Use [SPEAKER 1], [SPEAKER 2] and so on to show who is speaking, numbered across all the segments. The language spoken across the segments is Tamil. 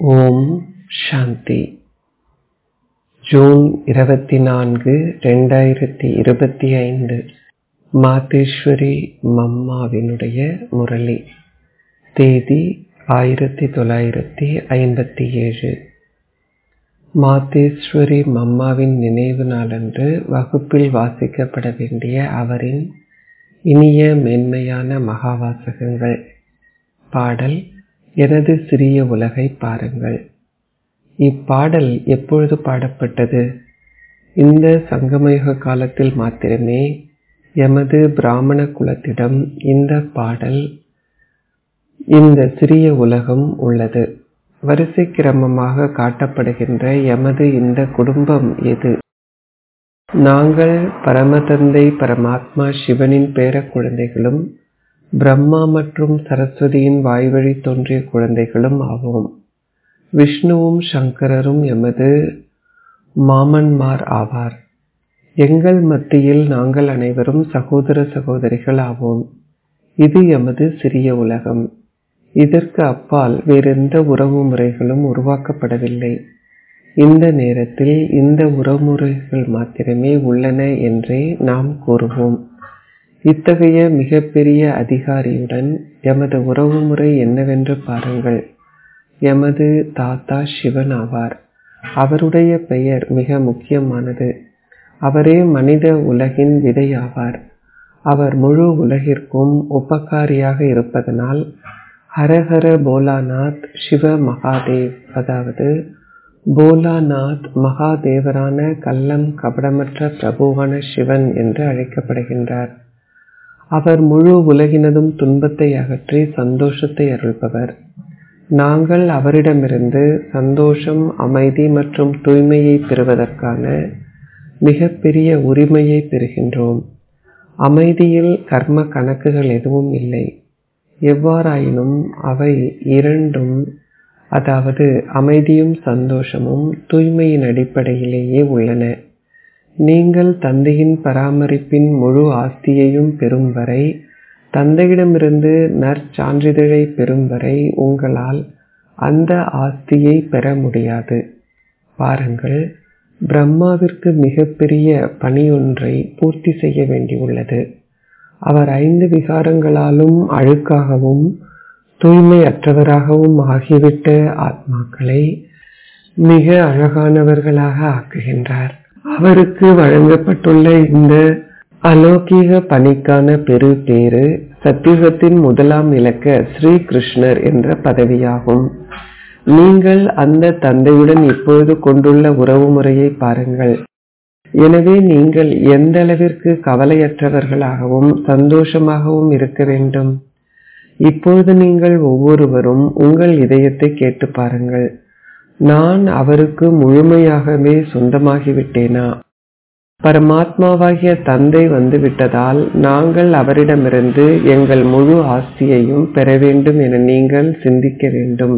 [SPEAKER 1] ஓம் சாந்தி ஜூன் இருபத்தி நான்கு ரெண்டாயிரத்தி இருபத்தி ஐந்து மாதேஸ்வரி மம்மாவினுடைய முரளி தேதி ஆயிரத்தி தொள்ளாயிரத்தி ஐம்பத்தி ஏழு மாதேஸ்வரி மம்மாவின் நினைவு நாளன்று வகுப்பில் வாசிக்கப்பட வேண்டிய அவரின் இனிய மென்மையான மகாவாசகங்கள் பாடல் எனது சிறிய உலகை பாருங்கள் இப்பாடல் எப்பொழுது பாடப்பட்டது இந்த சங்கமயுக காலத்தில் மாத்திரமே எமது பிராமண குலத்திடம் இந்த பாடல் இந்த சிறிய உலகம் உள்ளது வரிசை கிரமமாக காட்டப்படுகின்ற எமது இந்த குடும்பம் எது நாங்கள் பரமதந்தை பரமாத்மா சிவனின் பேர குழந்தைகளும் பிரம்மா மற்றும் சரஸ்வதியின் வாய்வழி தோன்றிய குழந்தைகளும் ஆவோம் விஷ்ணுவும் சங்கரரும் எமது மாமன்மார் ஆவார் எங்கள் மத்தியில் நாங்கள் அனைவரும் சகோதர சகோதரிகள் ஆவோம் இது எமது சிறிய உலகம் இதற்கு அப்பால் வேறெந்த உறவு முறைகளும் உருவாக்கப்படவில்லை இந்த நேரத்தில் இந்த உறவுமுறைகள் மாத்திரமே உள்ளன என்றே நாம் கூறுவோம் இத்தகைய மிகப்பெரிய அதிகாரியுடன் எமது உறவுமுறை என்னவென்று பாருங்கள் எமது தாத்தா சிவன் ஆவார் அவருடைய பெயர் மிக முக்கியமானது அவரே மனித உலகின் விதை ஆவார் அவர் முழு உலகிற்கும் உபகாரியாக இருப்பதனால் ஹரஹர போலாநாத் சிவ மகாதேவ் அதாவது போலாநாத் மகாதேவரான கள்ளம் கபடமற்ற பிரபுவான சிவன் என்று அழைக்கப்படுகின்றார் அவர் முழு உலகினதும் துன்பத்தை அகற்றி சந்தோஷத்தை அருள்பவர் நாங்கள் அவரிடமிருந்து சந்தோஷம் அமைதி மற்றும் தூய்மையை பெறுவதற்கான மிகப்பெரிய உரிமையை பெறுகின்றோம் அமைதியில் கர்ம கணக்குகள் எதுவும் இல்லை எவ்வாறாயினும் அவை இரண்டும் அதாவது அமைதியும் சந்தோஷமும் தூய்மையின் அடிப்படையிலேயே உள்ளன நீங்கள் தந்தையின் பராமரிப்பின் முழு ஆஸ்தியையும் பெறும் வரை தந்தையிடமிருந்து நற்சான்றிதழை பெறும் வரை உங்களால் அந்த ஆஸ்தியை பெற முடியாது பாருங்கள் பிரம்மாவிற்கு மிகப்பெரிய பணியொன்றை பூர்த்தி செய்ய வேண்டியுள்ளது அவர் ஐந்து விகாரங்களாலும் அழுக்காகவும் தூய்மையற்றவராகவும் ஆகிவிட்ட ஆத்மாக்களை மிக அழகானவர்களாக ஆக்குகின்றார் அவருக்கு வழங்கப்பட்டுள்ள இந்த அலௌகீக பணிக்கான பெரு பேரு சத்தியுகத்தின் முதலாம் இலக்க ஸ்ரீ கிருஷ்ணர் என்ற பதவியாகும் நீங்கள் அந்த தந்தையுடன் இப்பொழுது கொண்டுள்ள உறவு முறையை பாருங்கள் எனவே நீங்கள் எந்த அளவிற்கு கவலையற்றவர்களாகவும் சந்தோஷமாகவும் இருக்க வேண்டும் இப்பொழுது நீங்கள் ஒவ்வொருவரும் உங்கள் இதயத்தை கேட்டு பாருங்கள் நான் அவருக்கு முழுமையாகவே சொந்தமாகிவிட்டேனா பரமாத்மாவாகிய தந்தை வந்துவிட்டதால் நாங்கள் அவரிடமிருந்து எங்கள் முழு ஆஸ்தியையும் பெற வேண்டும் என நீங்கள் சிந்திக்க வேண்டும்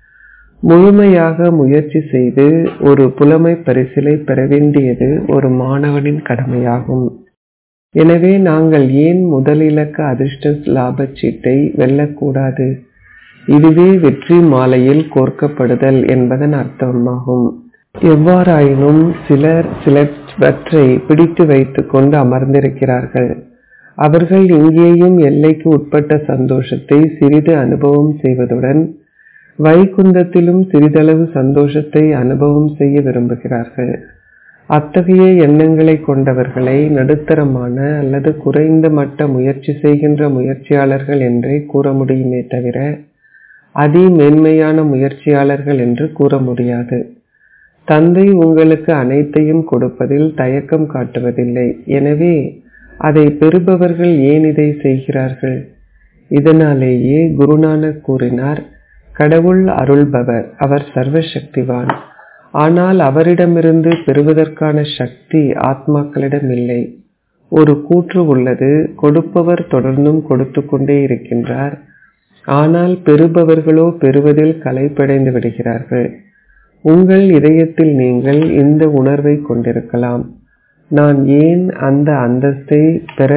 [SPEAKER 1] முழுமையாக முயற்சி செய்து ஒரு புலமை பரிசிலை பெற வேண்டியது ஒரு மாணவனின் கடமையாகும் எனவே நாங்கள் ஏன் முதல் இலக்க அதிர்ஷ்ட லாபச் சீட்டை வெல்லக்கூடாது இதுவே வெற்றி மாலையில் கோர்க்கப்படுதல் என்பதன் அர்த்தமாகும் எவ்வாறாயினும் சிலர் சிலவற்றை பிடித்து வைத்துக் கொண்டு அமர்ந்திருக்கிறார்கள் அவர்கள் இங்கேயும் எல்லைக்கு உட்பட்ட சந்தோஷத்தை சிறிது அனுபவம் செய்வதுடன் வைகுந்தத்திலும் சிறிதளவு சந்தோஷத்தை அனுபவம் செய்ய விரும்புகிறார்கள் அத்தகைய எண்ணங்களை கொண்டவர்களை நடுத்தரமான அல்லது குறைந்த மட்ட முயற்சி செய்கின்ற முயற்சியாளர்கள் என்றே கூற முடியுமே தவிர அதி மேன்மையான முயற்சியாளர்கள் என்று கூற முடியாது தந்தை உங்களுக்கு அனைத்தையும் கொடுப்பதில் தயக்கம் காட்டுவதில்லை எனவே அதை பெறுபவர்கள் ஏன் இதை செய்கிறார்கள் இதனாலேயே குருநானக் கூறினார் கடவுள் அருள்பவர் அவர் சர்வசக்திவான் ஆனால் அவரிடமிருந்து பெறுவதற்கான சக்தி ஆத்மாக்களிடம் இல்லை ஒரு கூற்று உள்ளது கொடுப்பவர் தொடர்ந்தும் கொடுத்து கொண்டே இருக்கின்றார் ஆனால் பெறுபவர்களோ பெறுவதில் களைப்படைந்து விடுகிறார்கள் உங்கள் இதயத்தில் நீங்கள் இந்த உணர்வை கொண்டிருக்கலாம் நான் ஏன் அந்த அந்தஸ்தை பெற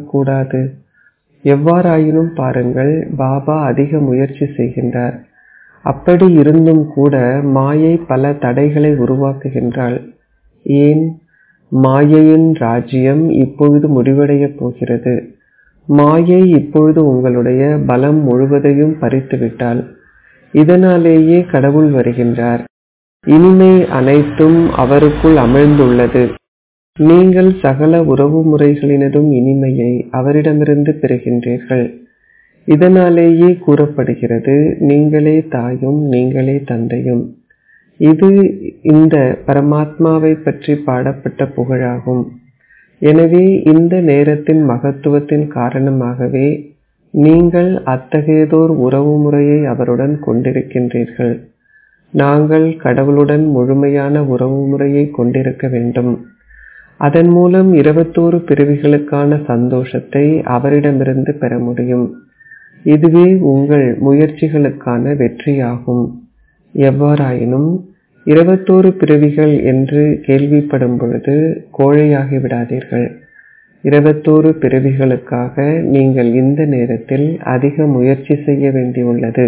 [SPEAKER 1] விரும்பக்கூடாது எவ்வாறாயினும் பாருங்கள் பாபா அதிக முயற்சி செய்கின்றார் அப்படி இருந்தும் கூட மாயை பல தடைகளை உருவாக்குகின்றாள் ஏன் மாயையின் ராஜ்யம் இப்பொழுது முடிவடையப் போகிறது மாயை இப்பொழுது உங்களுடைய பலம் முழுவதையும் பறித்துவிட்டாள் இதனாலேயே கடவுள் வருகின்றார் இனிமை அனைத்தும் அவருக்குள் அமிழ்ந்துள்ளது நீங்கள் சகல உறவு முறைகளினதும் இனிமையை அவரிடமிருந்து பெறுகின்றீர்கள் இதனாலேயே கூறப்படுகிறது நீங்களே தாயும் நீங்களே தந்தையும் இது இந்த பரமாத்மாவை பற்றி பாடப்பட்ட புகழாகும் எனவே இந்த நேரத்தின் மகத்துவத்தின் காரணமாகவே நீங்கள் அத்தகையதோர் உறவு முறையை அவருடன் கொண்டிருக்கின்றீர்கள் நாங்கள் கடவுளுடன் முழுமையான உறவு முறையை கொண்டிருக்க வேண்டும் அதன் மூலம் இருபத்தோரு பிறவிகளுக்கான சந்தோஷத்தை அவரிடமிருந்து பெற முடியும் இதுவே உங்கள் முயற்சிகளுக்கான வெற்றியாகும் எவ்வாறாயினும் இருபத்தோரு பிறவிகள் என்று கேள்விப்படும் பொழுது கோழையாகி விடாதீர்கள் இருபத்தோரு பிறவிகளுக்காக நீங்கள் இந்த நேரத்தில் அதிக முயற்சி செய்ய வேண்டியுள்ளது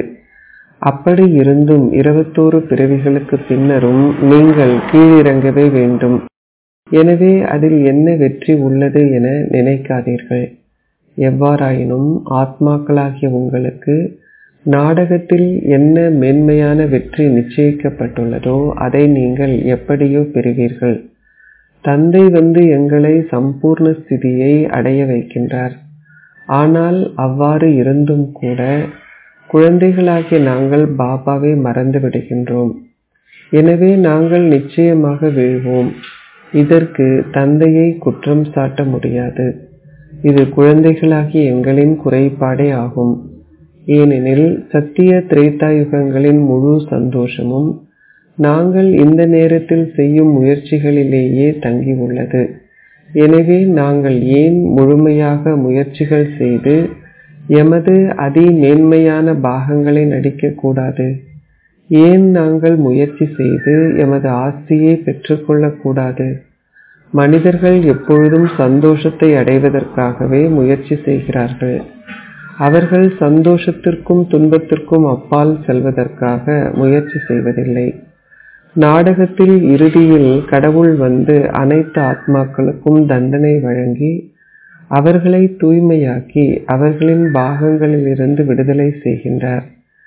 [SPEAKER 1] அப்படி இருந்தும் இருபத்தோரு பிறவிகளுக்கு பின்னரும் நீங்கள் கீழிறங்கவே வேண்டும் எனவே அதில் என்ன வெற்றி உள்ளது என நினைக்காதீர்கள் எவ்வாறாயினும் ஆத்மாக்களாகிய உங்களுக்கு நாடகத்தில் என்ன மேன்மையான வெற்றி நிச்சயிக்கப்பட்டுள்ளதோ அதை நீங்கள் எப்படியோ பெறுவீர்கள் தந்தை வந்து எங்களை சம்பூர்ண ஸ்திதியை அடைய வைக்கின்றார் ஆனால் அவ்வாறு இருந்தும் கூட குழந்தைகளாகிய நாங்கள் பாபாவை மறந்து விடுகின்றோம் எனவே நாங்கள் நிச்சயமாக வீழ்வோம் இதற்கு தந்தையை குற்றம் சாட்ட முடியாது இது குழந்தைகளாகிய எங்களின் குறைபாடே ஆகும் ஏனெனில் சத்திய திரேதாயுகங்களின் முழு சந்தோஷமும் நாங்கள் இந்த நேரத்தில் செய்யும் முயற்சிகளிலேயே தங்கியுள்ளது எனவே நாங்கள் ஏன் முழுமையாக முயற்சிகள் செய்து எமது அதி மேன்மையான பாகங்களை நடிக்கக்கூடாது ஏன் நாங்கள் முயற்சி செய்து எமது ஆஸ்தியை பெற்றுக்கொள்ளக்கூடாது மனிதர்கள் எப்பொழுதும் சந்தோஷத்தை அடைவதற்காகவே முயற்சி செய்கிறார்கள் அவர்கள் சந்தோஷத்திற்கும் துன்பத்திற்கும் அப்பால் செல்வதற்காக முயற்சி செய்வதில்லை நாடகத்தில் இறுதியில் கடவுள் வந்து அனைத்து ஆத்மாக்களுக்கும் தண்டனை வழங்கி அவர்களை தூய்மையாக்கி அவர்களின் பாகங்களிலிருந்து விடுதலை செய்கின்றார்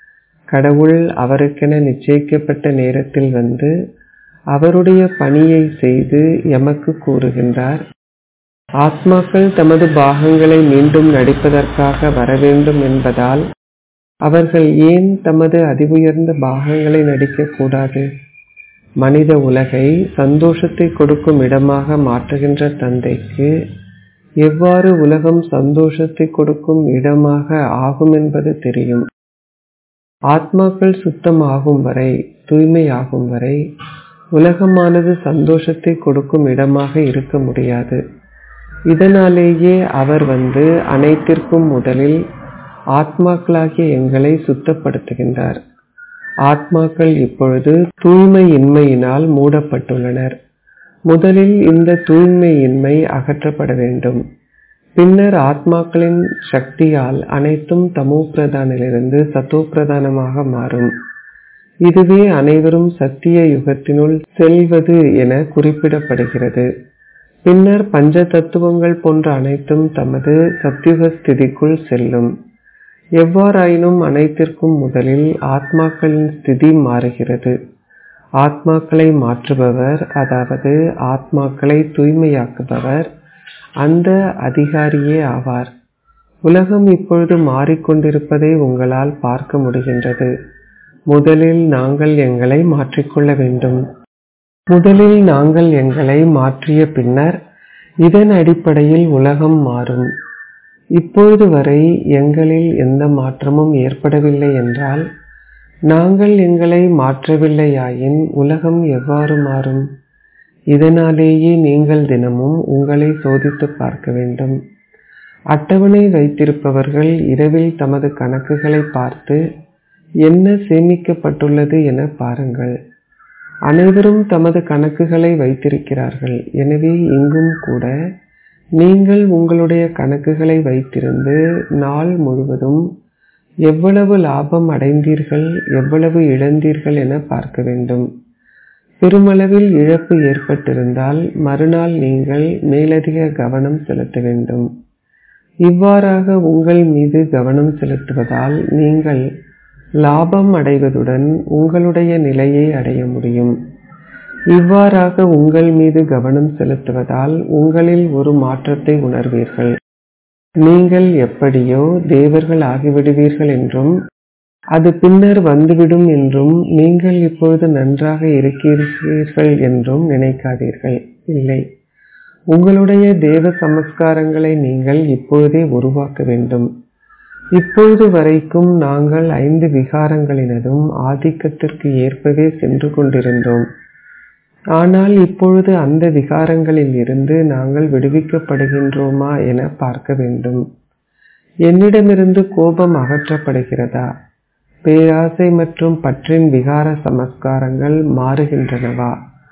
[SPEAKER 1] கடவுள் அவருக்கென நிச்சயிக்கப்பட்ட நேரத்தில் வந்து அவருடைய பணியை செய்து எமக்கு கூறுகின்றார் ஆத்மாக்கள் தமது பாகங்களை மீண்டும் நடிப்பதற்காக வரவேண்டும் என்பதால் அவர்கள் ஏன் தமது அதிவுயர்ந்த பாகங்களை நடிக்கக்கூடாது மனித உலகை சந்தோஷத்தை கொடுக்கும் இடமாக மாற்றுகின்ற தந்தைக்கு எவ்வாறு உலகம் சந்தோஷத்தை கொடுக்கும் இடமாக ஆகும் என்பது தெரியும் ஆத்மாக்கள் சுத்தம் ஆகும் வரை தூய்மை ஆகும் வரை உலகமானது சந்தோஷத்தை கொடுக்கும் இடமாக இருக்க முடியாது இதனாலேயே அவர் வந்து அனைத்திற்கும் முதலில் ஆத்மாக்களாகிய எங்களை சுத்தப்படுத்துகின்றார் ஆத்மாக்கள் இப்பொழுது தூய்மையின்மையினால் மூடப்பட்டுள்ளனர் முதலில் இந்த தூய்மையின்மை அகற்றப்பட வேண்டும் பின்னர் ஆத்மாக்களின் சக்தியால் அனைத்தும் தமோ பிரதானிலிருந்து சத்தோ பிரதானமாக மாறும் இதுவே அனைவரும் சத்திய யுகத்தினுள் செல்வது என குறிப்பிடப்படுகிறது பின்னர் பஞ்ச தத்துவங்கள் போன்ற அனைத்தும் தமது சத்தியுக ஸ்திதிக்குள் செல்லும் எவ்வாறாயினும் அனைத்திற்கும் முதலில் ஆத்மாக்களின் ஸ்திதி மாறுகிறது ஆத்மாக்களை மாற்றுபவர் அதாவது ஆத்மாக்களை தூய்மையாக்குபவர் அந்த அதிகாரியே ஆவார் உலகம் இப்பொழுது மாறிக்கொண்டிருப்பதை உங்களால் பார்க்க முடிகின்றது முதலில் நாங்கள் எங்களை மாற்றிக்கொள்ள வேண்டும் முதலில் நாங்கள் எங்களை மாற்றிய பின்னர் இதன் அடிப்படையில் உலகம் மாறும் இப்பொழுது வரை எங்களில் எந்த மாற்றமும் ஏற்படவில்லை என்றால் நாங்கள் எங்களை மாற்றவில்லையாயின் உலகம் எவ்வாறு மாறும் இதனாலேயே நீங்கள் தினமும் உங்களை சோதித்து பார்க்க வேண்டும் அட்டவணை வைத்திருப்பவர்கள் இரவில் தமது கணக்குகளை பார்த்து என்ன சேமிக்கப்பட்டுள்ளது என பாருங்கள் அனைவரும் தமது கணக்குகளை வைத்திருக்கிறார்கள் எனவே இங்கும் கூட நீங்கள் உங்களுடைய கணக்குகளை வைத்திருந்து நாள் முழுவதும் எவ்வளவு லாபம் அடைந்தீர்கள் எவ்வளவு இழந்தீர்கள் என பார்க்க வேண்டும் பெருமளவில் இழப்பு ஏற்பட்டிருந்தால் மறுநாள் நீங்கள் மேலதிக கவனம் செலுத்த வேண்டும் இவ்வாறாக உங்கள் மீது கவனம் செலுத்துவதால் நீங்கள் லாபம் அடைவதுடன் உங்களுடைய நிலையை அடைய முடியும் இவ்வாறாக உங்கள் மீது கவனம் செலுத்துவதால் உங்களில் ஒரு மாற்றத்தை உணர்வீர்கள் நீங்கள் எப்படியோ தேவர்கள் ஆகிவிடுவீர்கள் என்றும் அது பின்னர் வந்துவிடும் என்றும் நீங்கள் இப்பொழுது நன்றாக இருக்கிறீர்கள் என்றும் நினைக்காதீர்கள் இல்லை உங்களுடைய தேவ சமஸ்காரங்களை நீங்கள் இப்பொழுதே உருவாக்க வேண்டும் இப்பொழுது வரைக்கும் நாங்கள் ஐந்து விகாரங்களினதும் ஆதிக்கத்திற்கு ஏற்பவே சென்று கொண்டிருந்தோம் ஆனால் இப்பொழுது அந்த விகாரங்களில் இருந்து நாங்கள் விடுவிக்கப்படுகின்றோமா என பார்க்க வேண்டும் என்னிடமிருந்து கோபம் அகற்றப்படுகிறதா பேராசை மற்றும் பற்றின் விகார சமஸ்காரங்கள் மாறுகின்றனவா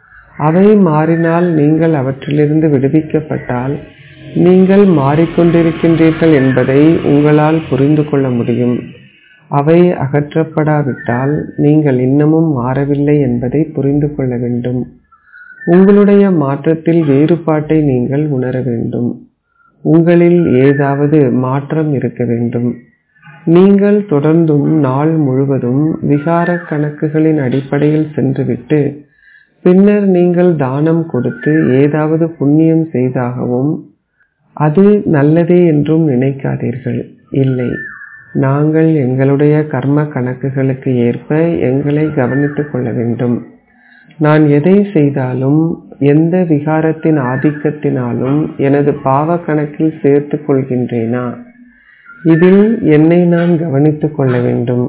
[SPEAKER 1] அவை மாறினால் நீங்கள் அவற்றிலிருந்து விடுவிக்கப்பட்டால் நீங்கள் மாறிக்கொண்டிருக்கின்றீர்கள் என்பதை உங்களால் புரிந்து கொள்ள முடியும் அவை அகற்றப்படாவிட்டால் நீங்கள் இன்னமும் மாறவில்லை என்பதை புரிந்து கொள்ள வேண்டும் உங்களுடைய மாற்றத்தில் வேறுபாட்டை நீங்கள் உணர வேண்டும் உங்களில் ஏதாவது மாற்றம் இருக்க வேண்டும் நீங்கள் தொடர்ந்தும் நாள் முழுவதும் விகார கணக்குகளின் அடிப்படையில் சென்றுவிட்டு பின்னர் நீங்கள் தானம் கொடுத்து ஏதாவது புண்ணியம் செய்தாகவும் அது நல்லதே என்றும் நினைக்காதீர்கள் இல்லை நாங்கள் எங்களுடைய கர்ம கணக்குகளுக்கு ஏற்ப எங்களை கவனித்துக் கொள்ள வேண்டும் நான் எதை செய்தாலும் எந்த விகாரத்தின் ஆதிக்கத்தினாலும் எனது பாவ கணக்கில் சேர்த்துக் கொள்கின்றேனா இதில் என்னை நான் கவனித்துக் கொள்ள வேண்டும்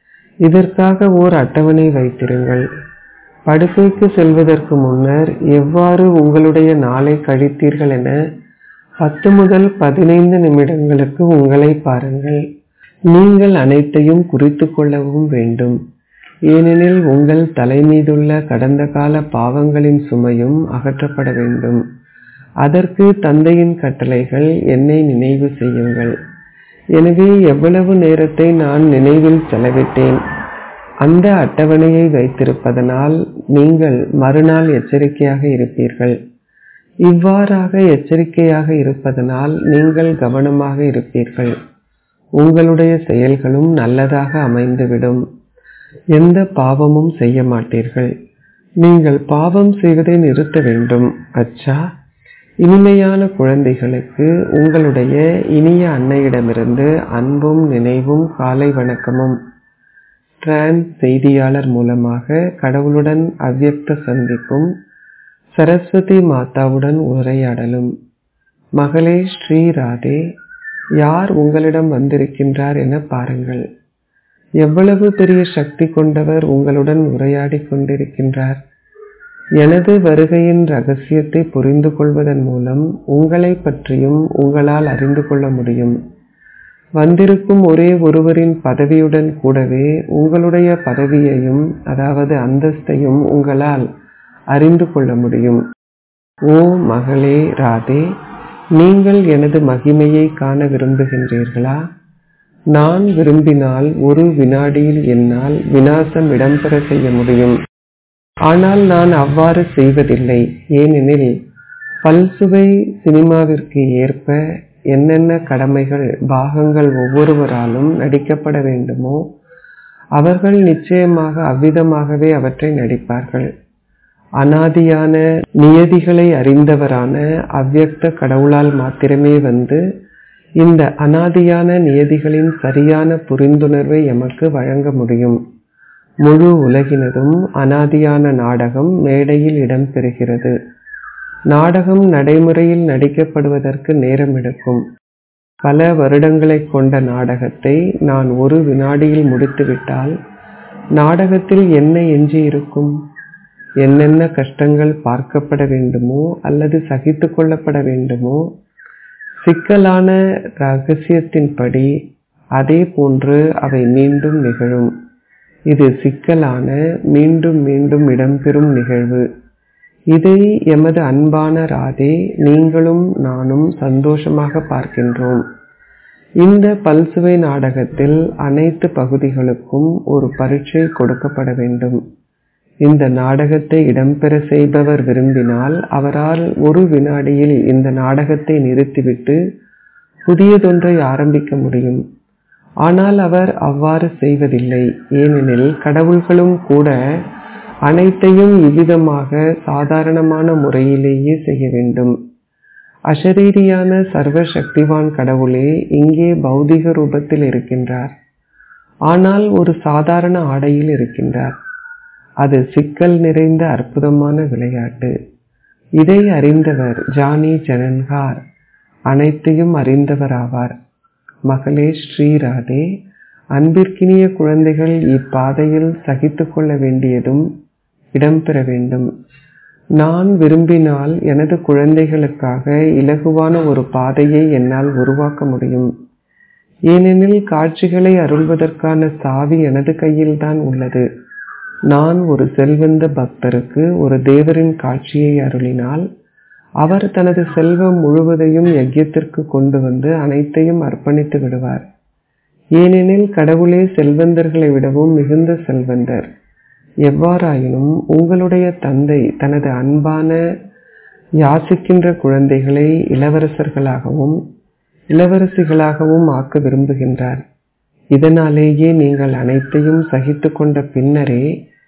[SPEAKER 1] இதற்காக ஓர் அட்டவணை வைத்திருங்கள் படுக்கைக்கு செல்வதற்கு முன்னர் எவ்வாறு உங்களுடைய நாளை கழித்தீர்கள் என பத்து முதல் பதினைந்து நிமிடங்களுக்கு உங்களை பாருங்கள் நீங்கள் அனைத்தையும் குறித்து கொள்ளவும் வேண்டும் ஏனெனில் உங்கள் தலை மீதுள்ள கடந்த கால பாவங்களின் சுமையும் அகற்றப்பட வேண்டும் அதற்கு தந்தையின் கட்டளைகள் என்னை நினைவு செய்யுங்கள் எனவே எவ்வளவு நேரத்தை நான் நினைவில் செலவிட்டேன் அந்த அட்டவணையை வைத்திருப்பதனால் நீங்கள் மறுநாள் எச்சரிக்கையாக இருப்பீர்கள் இவ்வாறாக எச்சரிக்கையாக இருப்பதனால் நீங்கள் கவனமாக இருப்பீர்கள் உங்களுடைய செயல்களும் நல்லதாக அமைந்துவிடும் எந்த பாவமும் செய்ய மாட்டீர்கள் நீங்கள் பாவம் செய்வதை நிறுத்த வேண்டும் அச்சா இனிமையான குழந்தைகளுக்கு உங்களுடைய இனிய அன்னையிடமிருந்து அன்பும் நினைவும் காலை வணக்கமும் டிரான்ஸ் செய்தியாளர் மூலமாக கடவுளுடன் அவ்யக்த சந்திப்பும் சரஸ்வதி மாதாவுடன் உரையாடலும் மகளே ஸ்ரீ ராதே யார் உங்களிடம் வந்திருக்கின்றார் என பாருங்கள் எவ்வளவு பெரிய சக்தி கொண்டவர் உங்களுடன் உரையாடிக் கொண்டிருக்கின்றார் எனது வருகையின் ரகசியத்தை புரிந்து கொள்வதன் மூலம் உங்களை பற்றியும் உங்களால் அறிந்து கொள்ள முடியும் வந்திருக்கும் ஒரே ஒருவரின் பதவியுடன் கூடவே உங்களுடைய பதவியையும் அதாவது அந்தஸ்தையும் உங்களால் அறிந்து கொள்ள முடியும் ஓ மகளே ராதே நீங்கள் எனது மகிமையை காண விரும்புகின்றீர்களா நான் விரும்பினால் ஒரு வினாடியில் என்னால் வினாசம் இடம்பெற செய்ய முடியும் ஆனால் நான் அவ்வாறு செய்வதில்லை ஏனெனில் பல்சுவை சினிமாவிற்கு ஏற்ப என்னென்ன கடமைகள் பாகங்கள் ஒவ்வொருவராலும் நடிக்கப்பட வேண்டுமோ அவர்கள் நிச்சயமாக அவ்விதமாகவே அவற்றை நடிப்பார்கள் அனாதியான நியதிகளை அறிந்தவரான அவ்யக்த கடவுளால் மாத்திரமே வந்து இந்த அனாதியான நியதிகளின் சரியான புரிந்துணர்வை எமக்கு வழங்க முடியும் முழு உலகினதும் அனாதியான நாடகம் மேடையில் இடம்பெறுகிறது நாடகம் நடைமுறையில் நடிக்கப்படுவதற்கு நேரம் எடுக்கும் பல வருடங்களைக் கொண்ட நாடகத்தை நான் ஒரு வினாடியில் முடித்துவிட்டால் நாடகத்தில் என்ன எஞ்சி இருக்கும் என்னென்ன கஷ்டங்கள் பார்க்கப்பட வேண்டுமோ அல்லது சகித்து கொள்ளப்பட வேண்டுமோ சிக்கலான ரகசியத்தின்படி அதே போன்று அவை மீண்டும் நிகழும் இது சிக்கலான மீண்டும் மீண்டும் இடம்பெறும் நிகழ்வு இதை எமது அன்பான ராதே நீங்களும் நானும் சந்தோஷமாக பார்க்கின்றோம் இந்த பல்சுவை நாடகத்தில் அனைத்து பகுதிகளுக்கும் ஒரு பரீட்சை கொடுக்கப்பட வேண்டும் இந்த நாடகத்தை இடம்பெற செய்பவர் விரும்பினால் அவரால் ஒரு வினாடியில் இந்த நாடகத்தை நிறுத்திவிட்டு புதியதொன்றை ஆரம்பிக்க முடியும் ஆனால் அவர் அவ்வாறு செய்வதில்லை ஏனெனில் கடவுள்களும் கூட அனைத்தையும் இவ்விதமாக சாதாரணமான முறையிலேயே செய்ய வேண்டும் அஷரீரியான சர்வ சக்திவான் கடவுளே இங்கே பௌதிக ரூபத்தில் இருக்கின்றார் ஆனால் ஒரு சாதாரண ஆடையில் இருக்கின்றார் அது சிக்கல் நிறைந்த அற்புதமான விளையாட்டு இதை அறிந்தவர் ஜானி ஜனன்கார் அனைத்தையும் அறிந்தவராவார் மகளே ஸ்ரீராதே அன்பிற்கினிய குழந்தைகள் இப்பாதையில் சகித்துக் கொள்ள வேண்டியதும் இடம்பெற வேண்டும் நான் விரும்பினால் எனது குழந்தைகளுக்காக இலகுவான ஒரு பாதையை என்னால் உருவாக்க முடியும் ஏனெனில் காட்சிகளை அருள்வதற்கான சாவி எனது கையில்தான் உள்ளது நான் ஒரு செல்வந்த பக்தருக்கு ஒரு தேவரின் காட்சியை அருளினால் அவர் தனது செல்வம் முழுவதையும் யஜ்யத்திற்கு கொண்டு வந்து அனைத்தையும் அர்ப்பணித்து விடுவார் ஏனெனில் கடவுளே செல்வந்தர்களை விடவும் மிகுந்த செல்வந்தர் எவ்வாறாயினும் உங்களுடைய தந்தை தனது அன்பான யாசிக்கின்ற குழந்தைகளை இளவரசர்களாகவும் இளவரசிகளாகவும் ஆக்க விரும்புகின்றார் இதனாலேயே நீங்கள் அனைத்தையும் சகித்து கொண்ட பின்னரே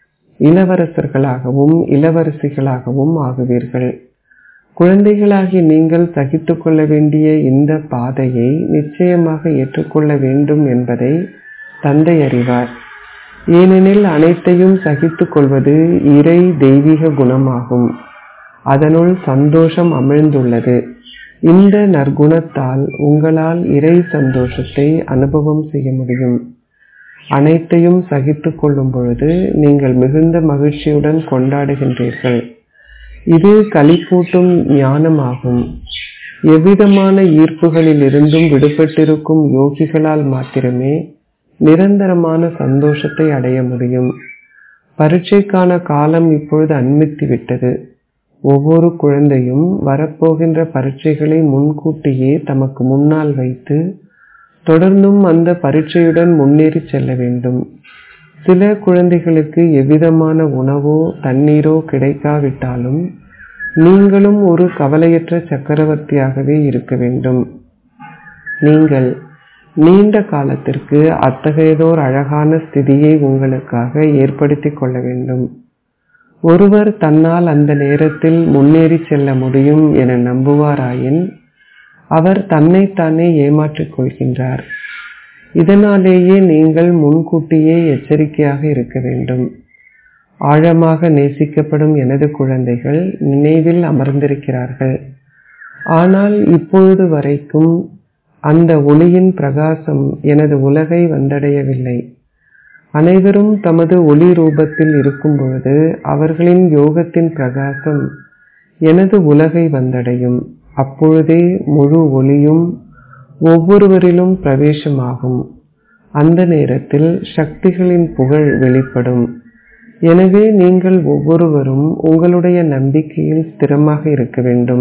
[SPEAKER 1] இளவரசர்களாகவும் இளவரசிகளாகவும் ஆகுவீர்கள் குழந்தைகளாகி நீங்கள் சகித்துக் கொள்ள வேண்டிய இந்த பாதையை நிச்சயமாக ஏற்றுக்கொள்ள வேண்டும் என்பதை தந்தை அறிவார் ஏனெனில் அனைத்தையும் சகித்துக் கொள்வது இறை தெய்வீக குணமாகும் அதனுள் சந்தோஷம் அமிழ்ந்துள்ளது இந்த நற்குணத்தால் உங்களால் இறை சந்தோஷத்தை அனுபவம் செய்ய முடியும் அனைத்தையும் சகித்துக் கொள்ளும் பொழுது நீங்கள் மிகுந்த மகிழ்ச்சியுடன் கொண்டாடுகின்றீர்கள் இது களிப்பூட்டும் ஞானமாகும் எவ்விதமான ஈர்ப்புகளில் இருந்தும் விடுபட்டிருக்கும் யோகிகளால் மாத்திரமே நிரந்தரமான சந்தோஷத்தை அடைய முடியும் பரீட்சைக்கான காலம் இப்பொழுது அண்மித்து விட்டது ஒவ்வொரு குழந்தையும் வரப்போகின்ற பரீட்சைகளை முன்கூட்டியே தமக்கு முன்னால் வைத்து தொடர்ந்தும் அந்த பரீட்சையுடன் முன்னேறி செல்ல வேண்டும் சில குழந்தைகளுக்கு எவ்விதமான உணவோ தண்ணீரோ கிடைக்காவிட்டாலும் நீங்களும் ஒரு கவலையற்ற சக்கரவர்த்தியாகவே இருக்க வேண்டும் நீங்கள் நீண்ட காலத்திற்கு அத்தகையதோர் அழகான ஸ்திதியை உங்களுக்காக ஏற்படுத்திக் கொள்ள வேண்டும் ஒருவர் தன்னால் அந்த நேரத்தில் முன்னேறி செல்ல முடியும் என நம்புவாராயின் அவர் தன்னைத்தானே ஏமாற்றிக் கொள்கின்றார் இதனாலேயே நீங்கள் முன்கூட்டியே எச்சரிக்கையாக இருக்க வேண்டும் ஆழமாக நேசிக்கப்படும் எனது குழந்தைகள் நினைவில் அமர்ந்திருக்கிறார்கள் ஆனால் இப்பொழுது வரைக்கும் அந்த ஒளியின் பிரகாசம் எனது உலகை வந்தடையவில்லை அனைவரும் தமது ஒளி ரூபத்தில் இருக்கும் பொழுது அவர்களின் யோகத்தின் பிரகாசம் எனது உலகை வந்தடையும் அப்பொழுதே முழு ஒளியும் ஒவ்வொருவரிலும் பிரவேசமாகும் அந்த நேரத்தில் சக்திகளின் புகழ் வெளிப்படும் எனவே நீங்கள் ஒவ்வொருவரும் உங்களுடைய நம்பிக்கையில் ஸ்திரமாக இருக்க வேண்டும்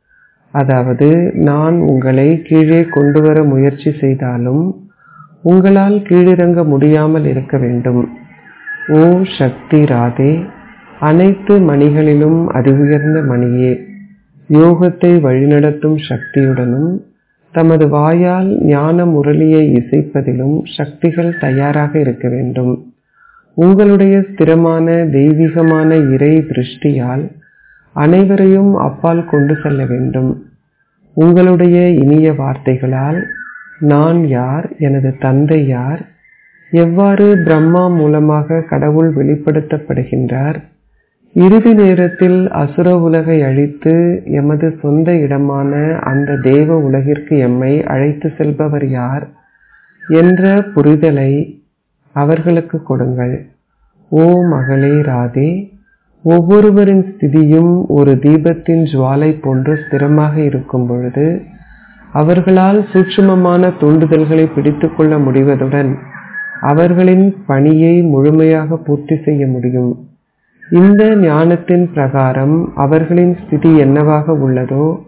[SPEAKER 1] அதாவது நான் உங்களை கீழே கொண்டு வர முயற்சி செய்தாலும் உங்களால் கீழிறங்க முடியாமல் இருக்க வேண்டும் ஓ சக்தி ராதே அனைத்து மணிகளிலும் அறிவுயர்ந்த மணியே யோகத்தை வழிநடத்தும் சக்தியுடனும் தமது வாயால் ஞான முரளியை இசைப்பதிலும் சக்திகள் தயாராக இருக்க வேண்டும் உங்களுடைய ஸ்திரமான தெய்வீகமான இறை திருஷ்டியால் அனைவரையும் அப்பால் கொண்டு செல்ல வேண்டும் உங்களுடைய இனிய வார்த்தைகளால் நான் யார் எனது தந்தை யார் எவ்வாறு பிரம்மா மூலமாக கடவுள் வெளிப்படுத்தப்படுகின்றார் இறுதி நேரத்தில் அசுர உலகை அழித்து எமது சொந்த இடமான அந்த தேவ உலகிற்கு எம்மை அழைத்து செல்பவர் யார் என்ற புரிதலை அவர்களுக்கு கொடுங்கள் ஓ மகளே ராதே ஒவ்வொருவரின் ஸ்திதியும் ஒரு தீபத்தின் ஜுவாலை போன்று ஸ்திரமாக இருக்கும் பொழுது அவர்களால் சூட்சுமமான தூண்டுதல்களை பிடித்துக்கொள்ள முடிவதுடன் அவர்களின் பணியை முழுமையாக பூர்த்தி செய்ய முடியும் இந்த ஞானத்தின் பிரகாரம் அவர்களின் ஸ்திதி என்னவாக உள்ளதோ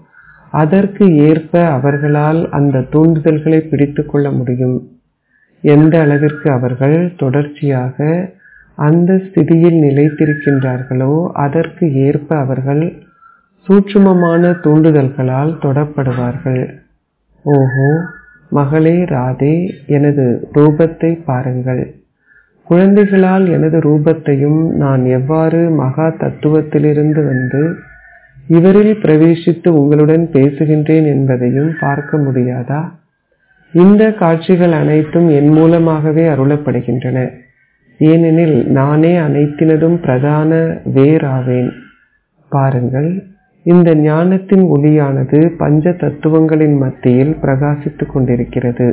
[SPEAKER 1] அதற்கு ஏற்ப அவர்களால் அந்த தூண்டுதல்களை பிடித்துக் கொள்ள முடியும் எந்த அளவிற்கு அவர்கள் தொடர்ச்சியாக அந்த ஸ்திதியில் நிலைத்திருக்கின்றார்களோ அதற்கு ஏற்ப அவர்கள் சூட்சுமமான தூண்டுதல்களால் தொடப்படுவார்கள் ஓஹோ மகளே ராதே எனது ரூபத்தை பாருங்கள் குழந்தைகளால் எனது ரூபத்தையும் நான் எவ்வாறு மகா தத்துவத்திலிருந்து வந்து இவரில் பிரவேசித்து உங்களுடன் பேசுகின்றேன் என்பதையும் பார்க்க முடியாதா இந்த காட்சிகள் அனைத்தும் என் மூலமாகவே அருளப்படுகின்றன ஏனெனில் நானே அனைத்தினதும் பிரதான வேராவேன் பாருங்கள் இந்த ஞானத்தின் ஒளியானது பஞ்ச தத்துவங்களின் மத்தியில் பிரகாசித்துக் கொண்டிருக்கிறது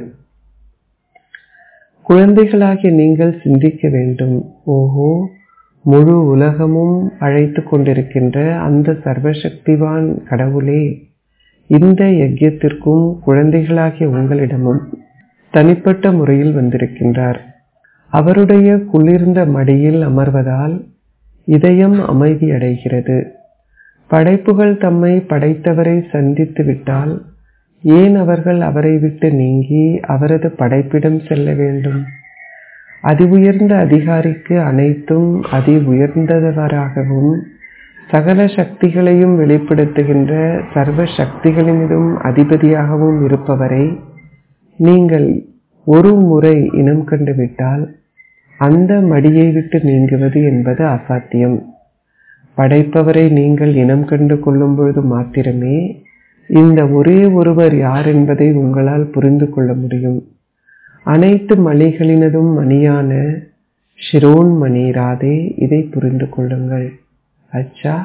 [SPEAKER 1] குழந்தைகளாகிய நீங்கள் சிந்திக்க வேண்டும் ஓஹோ முழு உலகமும் அழைத்து கொண்டிருக்கின்ற அந்த சர்வசக்திவான் கடவுளே இந்த யஜ்யத்திற்கும் குழந்தைகளாகிய உங்களிடமும் தனிப்பட்ட முறையில் வந்திருக்கின்றார் அவருடைய குளிர்ந்த மடியில் அமர்வதால் இதயம் அமைதி அடைகிறது படைப்புகள் தம்மை படைத்தவரை சந்தித்து விட்டால் ஏன் அவர்கள் அவரை விட்டு நீங்கி அவரது படைப்பிடம் செல்ல வேண்டும் அதி உயர்ந்த அதிகாரிக்கு அனைத்தும் அதி உயர்ந்தவராகவும் சகல சக்திகளையும் வெளிப்படுத்துகின்ற சர்வ சக்திகளினதும் அதிபதியாகவும் இருப்பவரை நீங்கள் ஒரு முறை இனம் கண்டுவிட்டால் அந்த மடியை விட்டு நீங்குவது என்பது அசாத்தியம் படைப்பவரை நீங்கள் இனம் கண்டு கொள்ளும் பொழுது மாத்திரமே இந்த ஒரே ஒருவர் யார் என்பதை உங்களால் புரிந்து கொள்ள முடியும் அனைத்து மணிகளினதும் மணியான ஷிரோன் மணி ராதே இதை புரிந்து கொள்ளுங்கள் அச்சா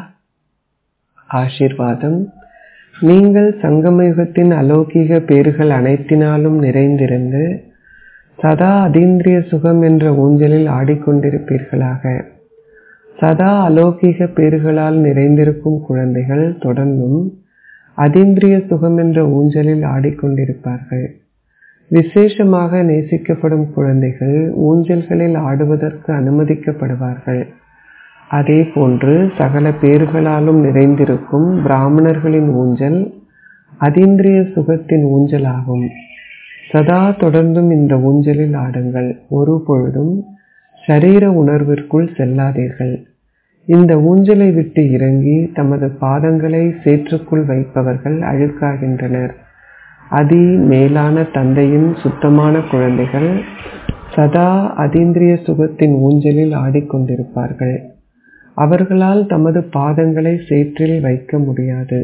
[SPEAKER 1] ஆசிர்வாதம் நீங்கள் சங்கமயுகத்தின் அலௌகிக பேறுகள் அனைத்தினாலும் நிறைந்திருந்து சதா அதீந்திரிய சுகம் என்ற ஊஞ்சலில் ஆடிக்கொண்டிருப்பீர்களாக சதா அலௌகிக பேறுகளால் நிறைந்திருக்கும் குழந்தைகள் தொடர்ந்தும் அதீந்திரிய சுகம் என்ற ஊஞ்சலில் ஆடிக்கொண்டிருப்பார்கள் விசேஷமாக நேசிக்கப்படும் குழந்தைகள் ஊஞ்சல்களில் ஆடுவதற்கு அனுமதிக்கப்படுவார்கள் அதே போன்று சகல பேறுகளாலும் நிறைந்திருக்கும் பிராமணர்களின் ஊஞ்சல் அதீந்திரிய சுகத்தின் ஊஞ்சலாகும் சதா தொடர்ந்தும் இந்த ஊஞ்சலில் ஆடுங்கள் ஒரு பொழுதும் சரீர உணர்விற்குள் செல்லாதீர்கள் இந்த ஊஞ்சலை விட்டு இறங்கி தமது பாதங்களை சேற்றுக்குள் வைப்பவர்கள் அழுக்காகின்றனர் அதி மேலான தந்தையின் சுத்தமான குழந்தைகள் சதா அதீந்திரிய சுகத்தின் ஊஞ்சலில் ஆடிக்கொண்டிருப்பார்கள் அவர்களால் தமது பாதங்களை சேற்றில் வைக்க முடியாது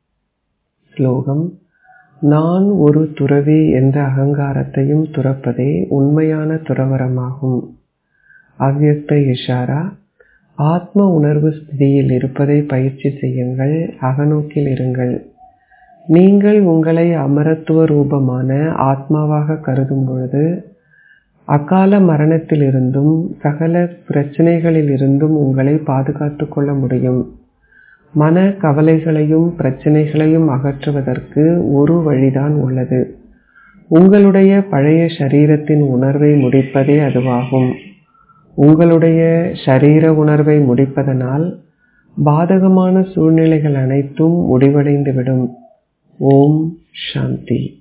[SPEAKER 1] ஸ்லோகம் நான் ஒரு துறவி என்ற அகங்காரத்தையும் துறப்பதே உண்மையான துறவரமாகும் அவ்யக்த இஷாரா ஆத்ம உணர்வு ஸ்திதியில் இருப்பதை பயிற்சி செய்யுங்கள் அகநோக்கில் இருங்கள் நீங்கள் உங்களை அமரத்துவ ரூபமான ஆத்மாவாக கருதும் பொழுது அகால மரணத்திலிருந்தும் சகல பிரச்சனைகளிலிருந்தும் உங்களை பாதுகாத்து கொள்ள முடியும் மன கவலைகளையும் பிரச்சனைகளையும் அகற்றுவதற்கு ஒரு வழிதான் உள்ளது உங்களுடைய பழைய சரீரத்தின் உணர்வை முடிப்பதே அதுவாகும் உங்களுடைய ஷரீர உணர்வை முடிப்பதனால் பாதகமான சூழ்நிலைகள் அனைத்தும் முடிவடைந்துவிடும் ஓம் சாந்தி